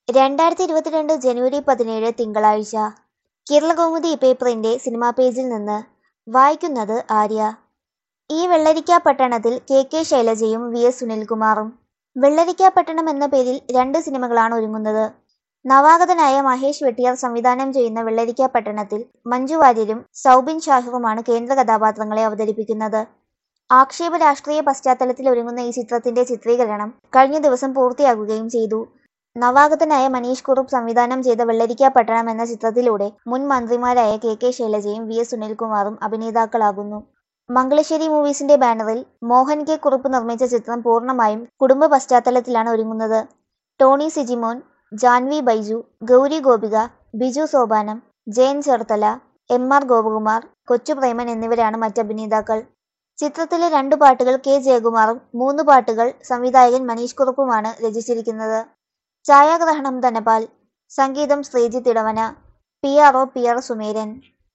രണ്ടായിരത്തി ഇരുപത്തിരണ്ട് ജനുവരി പതിനേഴ് തിങ്കളാഴ്ച കേരളകൗമുദി പേപ്പറിന്റെ സിനിമാ പേജിൽ നിന്ന് വായിക്കുന്നത് ആര്യ ഈ വെള്ളരിക്കാപട്ടണത്തിൽ കെ കെ ശൈലജയും വി എസ് സുനിൽകുമാറും വെള്ളരിക്കാപട്ടണം എന്ന പേരിൽ രണ്ട് സിനിമകളാണ് ഒരുങ്ങുന്നത് നവാഗതനായ മഹേഷ് വെട്ടിയാർ സംവിധാനം ചെയ്യുന്ന വെള്ളരിക്കാപട്ടണത്തിൽ മഞ്ജു വാര്യരും സൗബിൻ ഷാഹിറുമാണ് കേന്ദ്ര കഥാപാത്രങ്ങളെ അവതരിപ്പിക്കുന്നത് ആക്ഷേപ രാഷ്ട്രീയ പശ്ചാത്തലത്തിൽ ഒരുങ്ങുന്ന ഈ ചിത്രത്തിന്റെ ചിത്രീകരണം കഴിഞ്ഞ ദിവസം പൂർത്തിയാകുകയും ചെയ്തു നവാഗതനായ മനീഷ് കുറുപ്പ് സംവിധാനം ചെയ്ത വെള്ളരിക്കാപട്ടണം എന്ന ചിത്രത്തിലൂടെ മുൻ മന്ത്രിമാരായ കെ കെ ശൈലജയും വി എസ് സുനിൽകുമാറും അഭിനേതാക്കളാകുന്നു മംഗളശ്ശേരി മൂവീസിന്റെ ബാനറിൽ മോഹൻ കെ കുറുപ്പ് നിർമ്മിച്ച ചിത്രം പൂർണ്ണമായും കുടുംബ പശ്ചാത്തലത്തിലാണ് ഒരുങ്ങുന്നത് Tony Sijimon Janvi Baiju Gauri Gopika Biju Sopanam Jayan Cherthala M R Gopakumar Kochu Preman എന്നിവരാണ് മറ്റഭിനേതാക്കൾ ചിത്രത്തിലെ രണ്ടു പാട്ടുകൾ കെ ജയകുമാറും മൂന്ന് പാട്ടുകൾ സംവിധായകൻ മനീഷ് കുറുപ്പുമാണ് രചിച്ചിരിക്കുന്നത് ഛായാഗ്രഹണം ധനപാൽ സംഗീതം Sreejith Edavana P R O P R സുമേരൻ